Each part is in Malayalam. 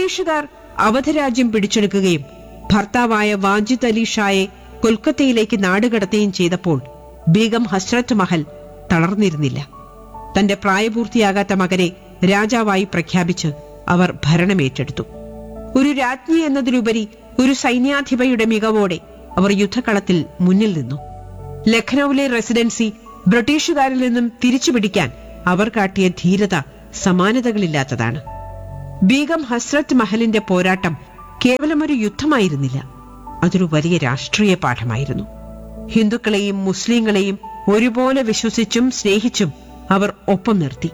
ബ്രിട്ടീഷുകാർ അവധരാജ്യം പിടിച്ചെടുക്കുകയും ഭർത്താവായ വാജിദ് അലി ഷായെ കൊൽക്കത്തയിലേക്ക് നാടുകടത്തുകയും ചെയ്തപ്പോൾ ബീഗം ഹസ്രത്ത് മഹൽ തളർന്നിരുന്നില്ല തന്റെ പ്രായപൂർത്തിയാകാത്ത മകനെ രാജാവായി പ്രഖ്യാപിച്ച് അവർ ഭരണമേറ്റെടുത്തു ഒരു രാജ്ഞി എന്നതിലുപരി ഒരു സൈന്യാധിപയുടെ മികവോടെ അവർ യുദ്ധകളത്തിൽ മുന്നിൽ നിന്നു ലഖ്നൌവിലെ റെസിഡൻസി ബ്രിട്ടീഷുകാരിൽ നിന്നും തിരിച്ചുപിടിക്കാൻ അവർ കാട്ടിയ ധീരത സമാനതകളില്ലാത്തതാണ് ബീഗം ഹസ്രത്ത് മഹലിന്റെ പോരാട്ടം കേവലം ഒരു യുദ്ധമായിരുന്നില്ല അതൊരു വലിയ രാഷ്ട്രീയ പാഠമായിരുന്നു ഹിന്ദുക്കളെയും മുസ്ലിങ്ങളെയും ഒരുപോലെ വിശ്വസിച്ചും സ്നേഹിച്ചും അവർ ഒപ്പം നിർത്തി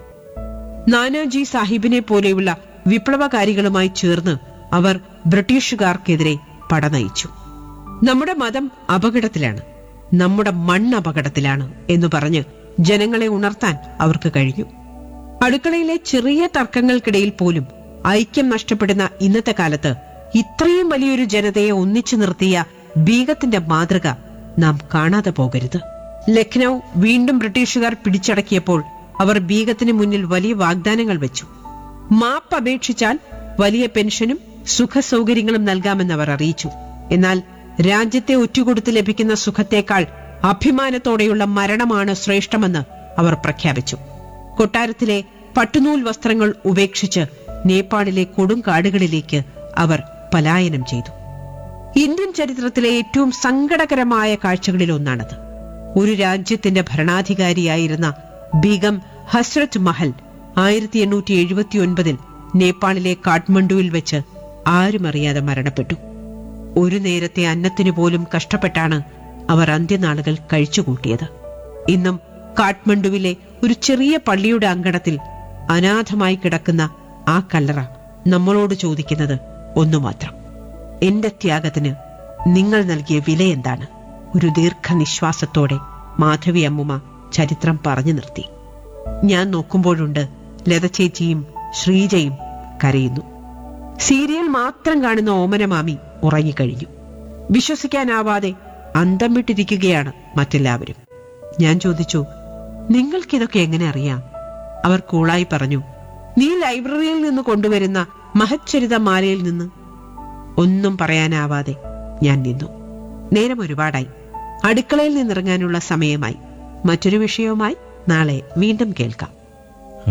നാനാജി സാഹിബിനെ പോലെയുള്ള വിപ്ലവകാരികളുമായി ചേർന്ന് അവർ ബ്രിട്ടീഷുകാർക്കെതിരെ പടനയിച്ചു നമ്മുടെ മതം അപകടത്തിലാണ് നമ്മുടെ മണ്ണ് അപകടത്തിലാണ് എന്ന് പറഞ്ഞ് ജനങ്ങളെ ഉണർത്താൻ അവർക്ക് കഴിഞ്ഞു അടുക്കളയിലെ ചെറിയ തർക്കങ്ങൾക്കിടയിൽ പോലും ഐക്യം നഷ്ടപ്പെടുന്ന ഇന്നത്തെ കാലത്ത് ഇത്രയും വലിയൊരു ജനതയെ ഒന്നിച്ചു നിർത്തിയ ബീഗത്തിന്റെ മാതൃക നാം കാണാതെ പോകരുത് ലഖ്നൌ വീണ്ടും ബ്രിട്ടീഷുകാർ പിടിച്ചടക്കിയപ്പോൾ അവർ ബീഗത്തിന് മുന്നിൽ വലിയ വാഗ്ദാനങ്ങൾ വെച്ചു മാപ്പ് അപേക്ഷിച്ചാൽ വലിയ പെൻഷനും സുഖസൗകര്യങ്ങളും നൽകാമെന്ന് അവർ അറിയിച്ചു എന്നാൽ രാജ്യത്തെ ഒറ്റുകൊടുത്ത് ലഭിക്കുന്ന സുഖത്തേക്കാൾ അഭിമാനത്തോടെയുള്ള മരണമാണ് ശ്രേഷ്ഠമെന്ന് അവർ പ്രഖ്യാപിച്ചു കൊട്ടാരത്തിലെ പട്ടുനൂൽ വസ്ത്രങ്ങൾ ഉപേക്ഷിച്ച് നേപ്പാളിലെ കൊടുങ്കാടുകളിലേക്ക് അവർ പലായനം ചെയ്തു ഇന്ത്യൻ ചരിത്രത്തിലെ ഏറ്റവും സങ്കടകരമായ കാഴ്ചകളിലൊന്നാണത് ഒരു രാജ്യത്തിന്റെ ഭരണാധികാരിയായിരുന്ന ബീഗം ഹസ്രത്ത് മഹൽ ആയിരത്തി എണ്ണൂറ്റി എഴുപത്തി ഒൻപതിൽ നേപ്പാളിലെ കാഠ്മണ്ഡുവിൽ വെച്ച് ആരും അറിയാതെ മരണപ്പെട്ടു ഒരു നേരത്തെ അന്നത്തിനു പോലും കഷ്ടപ്പെട്ടാണ് അവർ അന്ത്യനാളുകൾ കഴിച്ചുകൂട്ടിയത് ഇന്നും കാഠ്മണ്ഡുവിലെ ഒരു ചെറിയ പള്ളിയുടെ അങ്കണത്തിൽ അനാഥമായി കിടക്കുന്ന ആ കല്ലറ നമ്മളോട് ചോദിക്കുന്നത് ഒന്നു മാത്രം എന്റെ ത്യാഗത്തിന് നിങ്ങൾ നൽകിയ വില എന്താണ് ഒരു ദീർഘനിശ്വാസത്തോടെ മാധവി അമ്മുമ ചരിത്രം പറഞ്ഞു നിർത്തി ഞാൻ നോക്കുമ്പോഴുണ്ട് ലതചേച്ചിയും ശ്രീജയും കരയുന്നു സീരിയൽ മാത്രം കാണുന്ന ഓമനമാമി ഉറങ്ങിക്കഴിഞ്ഞു വിശ്വസിക്കാനാവാതെ അന്തം വിട്ടിരിക്കുകയാണ് മറ്റെല്ലാവരും ഞാൻ ചോദിച്ചു നിങ്ങൾക്കിതൊക്കെ എങ്ങനെ അറിയാം അവർ കൂളായി പറഞ്ഞു നീ ലൈബ്രറിയിൽ നിന്ന് കൊണ്ടുവരുന്ന മഹച്ചരിത മാലയിൽ നിന്ന് ഒന്നും പറയാനാവാതെ ഞാൻ നിന്നു നേരം ഒരുപാടായി അടുക്കളയിൽ നിന്നിറങ്ങാനുള്ള സമയമായി മറ്റൊരു വിഷയവുമായി നാളെ വീണ്ടും കേൾക്കാം